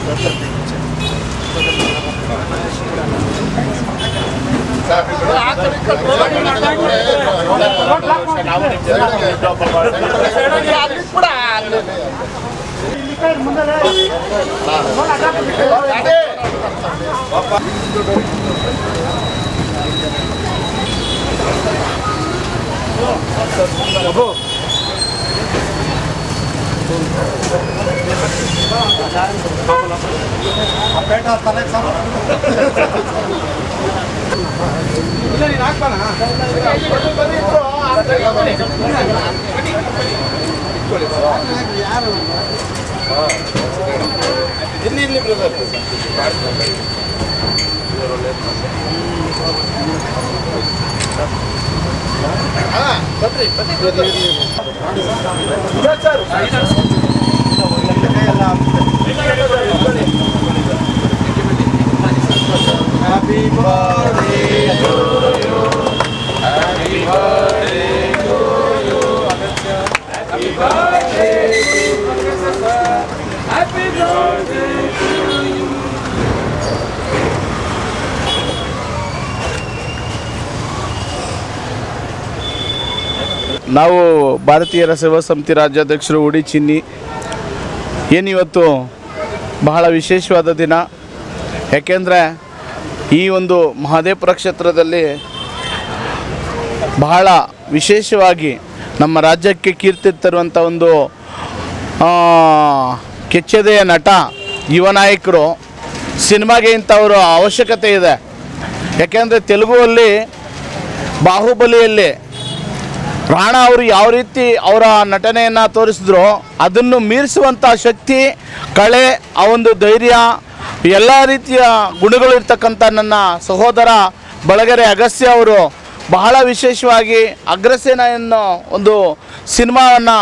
ನಾವು ಭಾರತೀಯರ ಸೇವಾ ಸಮಿತಿ ರಾಜ್ಯಾಧ್ಯಕ್ಷರು ಉಡಿ ಚಿನ್ನಿ ಏನಿವತ್ತು ಬಹಳ ವಿಶೇಷವಾದ ದಿನ ಯಾಕೆಂದರೆ ಈ ಒಂದು ಮಹದೇವಪುರ ಕ್ಷೇತ್ರದಲ್ಲಿ ಬಹಳ ವಿಶೇಷವಾಗಿ ನಮ್ಮ ರಾಜ್ಯಕ್ಕೆ ಕೀರ್ತಿ ತರುವಂಥ ಒಂದು ಆ, ಕೆಚ್ಚೆದೆಯ ನಟ ಯುವ ನಾಯಕರು ಸಿನಿಮಾಗೆ ಇಂಥವ್ರ ಅವಶ್ಯಕತೆ ಇದೆ ಯಾಕೆಂದರೆ ತೆಲುಗುವಲ್ಲಿ ಬಾಹುಬಲಿಯಲ್ಲಿ ರಾಣಾ ಅವರು ಯಾವ ರೀತಿ ಅವರ ನಟನೆಯನ್ನು ತೋರಿಸಿದ್ರು ಅದನ್ನು ಮೀರಿಸುವಂಥ ಶಕ್ತಿ ಕಳೆ ಆ ಒಂದು ಧೈರ್ಯ ಎಲ್ಲ ರೀತಿಯ ಗುಣಗಳು ಇರ್ತಕ್ಕಂಥ ನನ್ನ ಸಹೋದರ ಬಳಗೆರೆ ಅಗಸ್ತ್ಯ ಅವರು ಬಹಳ ವಿಶೇಷವಾಗಿ ಅಗ್ರಸೇನ ಎನ್ನೋ ಒಂದು ಸಿನಿಮಾವನ್ನು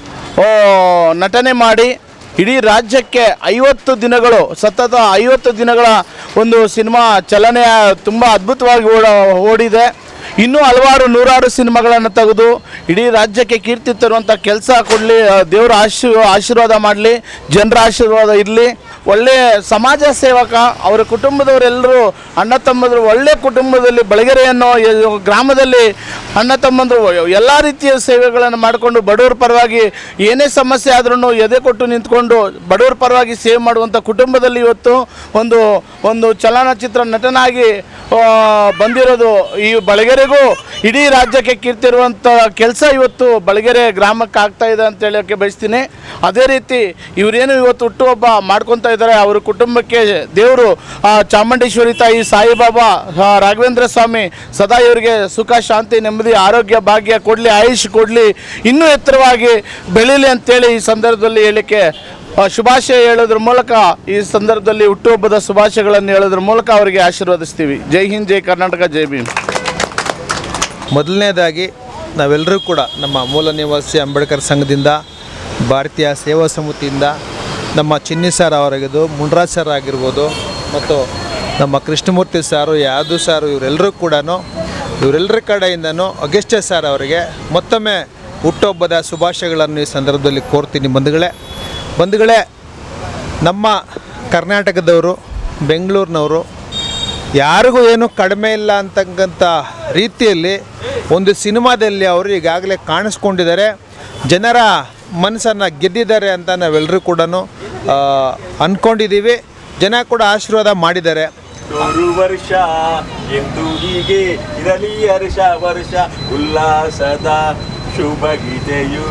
ನಟನೆ ಮಾಡಿ ಇಡೀ ರಾಜ್ಯಕ್ಕೆ ಐವತ್ತು ದಿನಗಳು ಸತತ ಐವತ್ತು ದಿನಗಳ ಒಂದು ಸಿನಿಮಾ ಚಲನೆಯ ತುಂಬ ಅದ್ಭುತವಾಗಿ ಓಡ ಓಡಿದೆ ಇನ್ನೂ ಹಲವಾರು ನೂರಾರು ಸಿನಿಮಾಗಳನ್ನು ತೆಗೆದು ಇಡೀ ರಾಜ್ಯಕ್ಕೆ ಕೀರ್ತಿ ತರುವಂಥ ಕೆಲಸ ಕೊಡಲಿ ದೇವರ ಆಶೀರ್ ಆಶೀರ್ವಾದ ಮಾಡಲಿ ಜನರ ಆಶೀರ್ವಾದ ಇರಲಿ ಒಳ್ಳೆಯ ಸಮಾಜ ಸೇವಕ ಅವರ ಕುಟುಂಬದವರೆಲ್ಲರೂ ಅಣ್ಣ ತಮ್ಮಂದರು ಒಳ್ಳೆಯ ಕುಟುಂಬದಲ್ಲಿ ಬಳಗೆರೆ ಅನ್ನೋ ಯ- ಗ್ರಾಮದಲ್ಲಿ ಅಣ್ಣ ತಮ್ಮಂದರು ಎಲ್ಲ ರೀತಿಯ ಸೇವೆಗಳನ್ನು ಮಾಡಿಕೊಂಡು ಬಡವರ ಪರವಾಗಿ ಏನೇ ಸಮಸ್ಯೆ ಆದ್ರೂ ಎದೆ ಕೊಟ್ಟು ನಿಂತ್ಕೊಂಡು ಬಡವರ ಪರವಾಗಿ ಸೇವೆ ಮಾಡುವಂಥ ಕುಟುಂಬದಲ್ಲಿ ಇವತ್ತು ಒಂದು ಒಂದು ಚಲನಚಿತ್ರ ನಟನಾಗಿ ಆ, ಬಂದಿರೋದು ಈ ಬಳಗೆರೆಗೂ ಇಡೀ ರಾಜ್ಯಕ್ಕೆ ಕೀರ್ತಿ ಇರುವಂಥ ಕೆಲಸ ಇವತ್ತು ಬಳಗೆರೆ ಗ್ರಾಮಕ್ಕೆ ಆಗ್ತಾ ಇದೆ ಅಂತ ಹೇಳೋಕ್ಕೆ ಬಯಸ್ತೀನಿ ಅದೇ ರೀತಿ ಇವರೇನು ಇವತ್ತು ಹುಟ್ಟುಹಬ್ಬ ಮಾಡ್ಕೊತಾ ಇದ್ದಾರೆ ಅವ್ರ ಕುಟುಂಬಕ್ಕೆ ದೇವರು ಚಾಮುಂಡೇಶ್ವರಿ ತಾಯಿ ಸಾಯಿಬಾಬಾ ಆ, ರಾಘವೇಂದ್ರ ಸ್ವಾಮಿ ಸದಾ ಇವರಿಗೆ ಸುಖ ಶಾಂತಿ ನೆಮ್ಮದಿ ಆರೋಗ್ಯ ಭಾಗ್ಯ ಕೊಡಲಿ ಆಯುಷ್ ಕೊಡಲಿ ಇನ್ನೂ ಎತ್ತರವಾಗಿ ಬೆಳೀಲಿ ಅಂತೇಳಿ ಈ ಸಂದರ್ಭದಲ್ಲಿ ಹೇಳಲಿಕ್ಕೆ ಆ, ಶುಭಾಶಯ ಹೇಳೋದ್ರ ಮೂಲಕ ಈ ಸಂದರ್ಭದಲ್ಲಿ ಹುಟ್ಟುಹಬ್ಬದ ಶುಭಾಶಯಗಳನ್ನು ಹೇಳೋದ್ರ ಮೂಲಕ ಅವರಿಗೆ ಆಶೀರ್ವದಿಸ್ತೀವಿ ಜೈ ಹಿಂದ್ ಜೈ ಕರ್ನಾಟಕ ಜೈ ಭೀಮ್ ಮೊದಲನೇದಾಗಿ ನಾವೆಲ್ಲರೂ ಕೂಡ ನಮ್ಮ ಮೂಲ ನಿವಾಸಿ ಅಂಬೇಡ್ಕರ್ ಸಂಘದಿಂದ ಭಾರತೀಯ ಸೇವಾ ಸಮಿತಿಯಿಂದ ನಮ್ಮ ಚಿನ್ನಿ ಸರ್ ಅವರಾಗಿದ್ದು ಮುನ್ರಾಜ್ ಸರ್ ಆಗಿರ್ಬೋದು ಮತ್ತು ನಮ್ಮ ಕೃಷ್ಣಮೂರ್ತಿ ಸಾರು ಯಾದು ಸಾರು ಇವರೆಲ್ಲರೂ ಕೂಡ ಇವರೆಲ್ಲರ ಕಡೆಯಿಂದನೂ ಅಗಸ್ತ್ಯ ಸರ್ ಅವರಿಗೆ ಮತ್ತೊಮ್ಮೆ ಹುಟ್ಟುಹಬ್ಬದ ಶುಭಾಶಯಗಳನ್ನು ಈ ಸಂದರ್ಭದಲ್ಲಿ ಕೋರ್ತೀನಿ ಬಂಧುಗಳೇ ಬಂಧುಗಳೇ ನಮ್ಮ ಕರ್ನಾಟಕದವರು ಬೆಂಗಳೂರಿನವರು ಯಾರಿಗೂ ಏನು ಕಡಿಮೆ ಇಲ್ಲ ಅಂತಕ್ಕಂಥ ರೀತಿಯಲ್ಲಿ ಒಂದು ಸಿನಿಮಾದಲ್ಲಿ ಅವರು ಈಗಾಗಲೇ ಕಾಣಿಸ್ಕೊಂಡಿದ್ದಾರೆ ಜನರ ಮನಸ್ಸನ್ನು ಗೆದ್ದಿದ್ದಾರೆ ಅಂತ ನಾವೆಲ್ಲರೂ ಕೂಡ ಅಂದ್ಕೊಂಡಿದ್ದೀವಿ ಜನ ಕೂಡ ಆಶೀರ್ವಾದ ಮಾಡಿದ್ದಾರೆ ನೂರು ವರ್ಷ ಎಂದು ಹೀಗೆ ಇರಲಿ ಹರ್ಷ ವರ್ಷ ಉಲ್ಲಾಸದ ಶುಭ ಗೀತೆಯು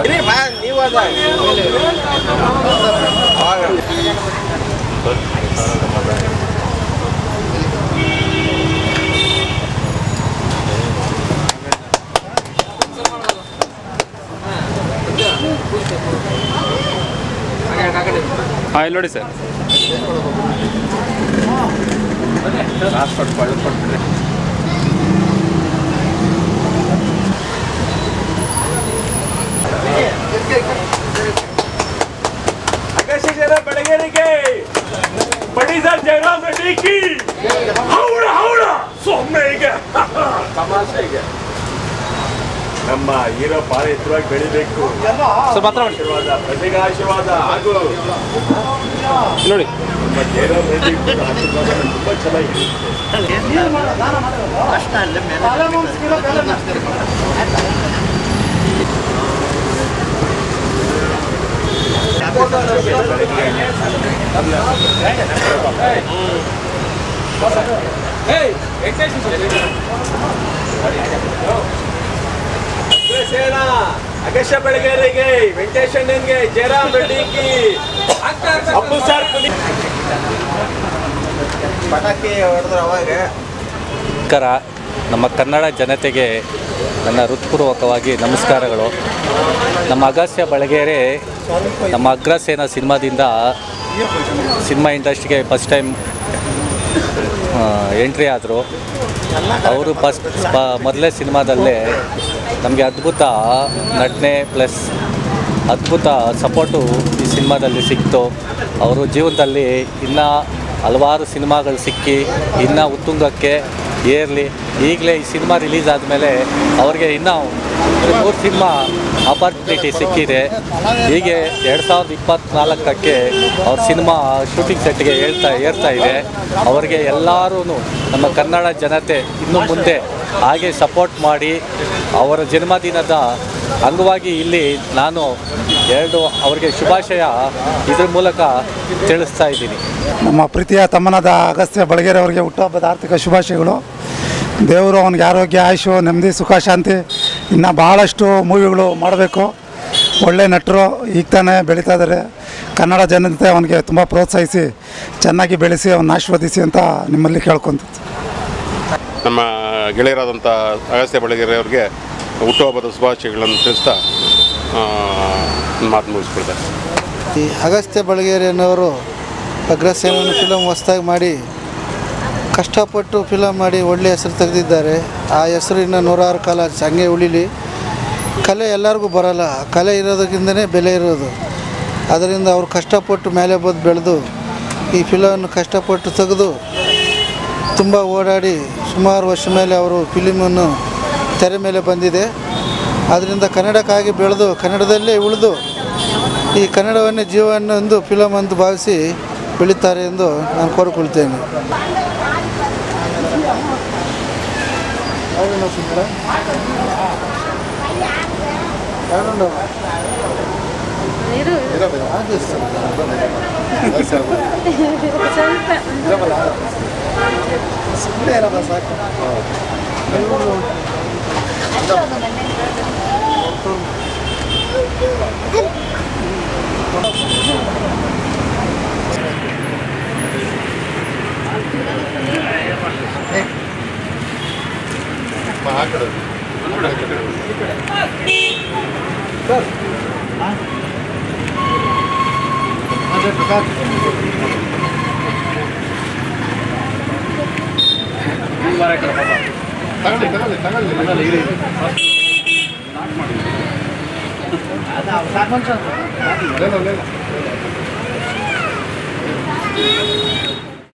ಹಾಂ ಇಲ್ಲಿ ನೋಡಿ ಸರ್ ಅಗಸ್ತ್ಯ ಜನ ಬೆಳಗೇರಿಗೆ ಪಡಿಸರ್ ಜಯರಾಮ್ ರೆಡ್ಡಿ ಹೌಡ ಹೌಡ ಸೊಮ್ಮೆಗೆ ತಮಾಷೆಗೆ ನಮ್ಮ ಹೀರೋ ಪಾರ ಎತ್ತರವಾಗಿ ಬೆಳಿಬೇಕು ಸ್ವಲ್ಪ ಹತ್ರ ಮಾಡಿ ಆಶೀರ್ವಾದ ಪ್ರಜೆಗಳ ಆಶೀರ್ವಾದ ಹಾಗೂ ನೋಡಿ ನಮ್ಮ ಜಯರಾಮ್ ರೆಡ್ಡಿ ಕೂಡ ಆಶೀರ್ವಾದ ತುಂಬ ಚೆನ್ನಾಗಿದೆ ಅಗಸ್ಯ ಬೆಳಗೇರಿಗೆ ವೆಂಕಟೇಶ್ ಅಣ್ಣನ್ಗೆ ಜಯರಾಮ್ ರೆಡ್ಡಿಗೆ ಅಪ್ಪು ಸರ್ ನಮಸ್ಕಾರ ನಮ್ಮ ಕನ್ನಡ ಜನತೆಗೆ ನನ್ನ ಹೃತ್ಪೂರ್ವಕವಾಗಿ ನಮಸ್ಕಾರಗಳು ನಮ್ಮ ಅಗಸ್ಯ ಬಳಗೇರೆ ನಮ್ಮ ಅಗ್ರಸೇನ ಸಿನಿಮಾದಿಂದ ಸಿನಿಮಾ ಇಂಡಸ್ಟ್ರಿಗೆ ಫಸ್ಟ್ ಟೈಮ್ ಎಂಟ್ರಿ ಆದರು ಅವರು ಫಸ್ಟ್ ಮೊದಲೇ ಸಿನಿಮಾದಲ್ಲೇ ನಮಗೆ ಅದ್ಭುತ ನಟನೆ ಪ್ಲಸ್ ಅದ್ಭುತ ಸಪೋರ್ಟು ಈ ಸಿನಿಮಾದಲ್ಲಿ ಸಿಕ್ತು ಅವರು ಜೀವನದಲ್ಲಿ ಇನ್ನೂ ಹಲವಾರು ಸಿನಿಮಾಗಳು ಸಿಕ್ಕಿ ಇನ್ನೂ ಉತ್ತುಂಗಕ್ಕೆ ಏರಲಿ ಈಗಲೇ ಈ ಸಿನಿಮಾ ರಿಲೀಸ್ ಆದಮೇಲೆ ಅವ್ರಿಗೆ ಇನ್ನೂ ಮೂರು ಸಿನಿಮಾ ಆಪರ್ಚುನಿಟಿ ಸಿಕ್ಕಿದೆ ಹೀಗೆ ಎರಡು ಸಾವಿರದ ಇಪ್ಪತ್ತ್ನಾಲ್ಕಕ್ಕೆ ಅವ್ರ ಸಿನಿಮಾ ಶೂಟಿಂಗ್ ಸೆಟ್ಗೆ ಹೇಳ್ತಾ ಏರ್ತಾ ಇದೆ ಅವರಿಗೆ ಎಲ್ಲರೂ ನಮ್ಮ ಕನ್ನಡ ಜನತೆ ಇನ್ನು ಮುಂದೆ ಹಾಗೆ ಸಪೋರ್ಟ್ ಮಾಡಿ ಅವರ ಜನ್ಮದಿನದ ಅಂಗವಾಗಿ ಇಲ್ಲಿ ನಾನು ಎರಡು ಅವರಿಗೆ ಶುಭಾಶಯ ಇದ್ರ ಮೂಲಕ ತಿಳಿಸ್ತಾ ಇದ್ದೀನಿ ನಮ್ಮ ಪ್ರೀತಿಯ ತಮ್ಮನಾದ ಅಗಸ್ತ್ಯ ಬಳಗೇರಿ ಅವರಿಗೆ ಹುಟ್ಟುಹಬ್ಬದ ಆರ್ಥಿಕ ಶುಭಾಶಯಗಳು ದೇವರು ಅವನಿಗೆ ಆರೋಗ್ಯ ಆಯುಷು ನೆಮ್ಮದಿ ಸುಖ ಶಾಂತಿ ಇನ್ನು ಬಹಳಷ್ಟು ಮೂವಿಗಳು ಮಾಡಬೇಕು ಒಳ್ಳೆ ನಟರು ಈಗ ತಾನೇ ಬೆಳೀತಾ ಇದ್ದಾರೆ ಕನ್ನಡ ಜನತೆ ಅವನಿಗೆ ತುಂಬ ಪ್ರೋತ್ಸಾಹಿಸಿ ಚೆನ್ನಾಗಿ ಬೆಳೆಸಿ ಅವನ್ನ ಆಶೀರ್ವದಿಸಿ ಅಂತ ನಿಮ್ಮಲ್ಲಿ ಕೇಳ್ಕೊಂತ ನಮ್ಮ ಗೆಳೆಯರಾದಂಥ ಅಗಸ್ತ್ಯ ಬೆಳಗೆರೆ ಅವರಿಗೆ ಹುಟ್ಟುಹಬ್ಬದ ಶುಭಾಶಯಗಳನ್ನು ತಿಳಿಸ್ತಾ ಆ, ಮಾತು ಮುಗಿಸ್ಕೊಳ್ತಾರೆ ಈ ಅಗಸ್ತ್ಯ ಬಳಗೇರಿಯನ್ನವರು ಅಗ್ರಸೇನನ್ನು ಫಿಲಮ್ ಹೊಸ್ದಾಗಿ ಮಾಡಿ ಕಷ್ಟಪಟ್ಟು ಫಿಲಮ್ ಮಾಡಿ ಒಳ್ಳೆ ಹೆಸರು ತೆಗೆದಿದ್ದಾರೆ ಆ ಹೆಸರು ಇನ್ನು ನೂರಾರು ಕಾಲ ಹಂಗೆ ಉಳಿಲಿ ಕಲೆ ಎಲ್ಲರಿಗೂ ಬರಲ್ಲ ಕಲೆ ಇರೋದಕ್ಕಿಂತಲೇ ಬೆಲೆ ಇರೋದು ಅದರಿಂದ ಅವರು ಕಷ್ಟಪಟ್ಟು ಮೇಲೆ ಬಂದು ಬೆಳೆದು ಈ ಫಿಲವನ್ನು ಕಷ್ಟಪಟ್ಟು ತೆಗೆದು ತುಂಬ ಓಡಾಡಿ ಸುಮಾರು ವರ್ಷ ಮೇಲೆ ಅವರು ಫಿಲಿಮನ್ನು ತೆರೆ ಮೇಲೆ ಬಂದಿದೆ ಅದರಿಂದ ಕನ್ನಡಕ್ಕಾಗಿ ಬೆಳೆದು ಕನ್ನಡದಲ್ಲೇ ಉಳಿದು ಈ ಕನ್ನಡವನ್ನೇ ಜೀವನ ಎಂದು ಫಿಲಮ್ ಎಂದು ಭಾವಿಸಿ ಬೆಳೀತಾರೆ ಎಂದು ನಾನು ಕೋರಿಕೊಳ್ತೇನೆ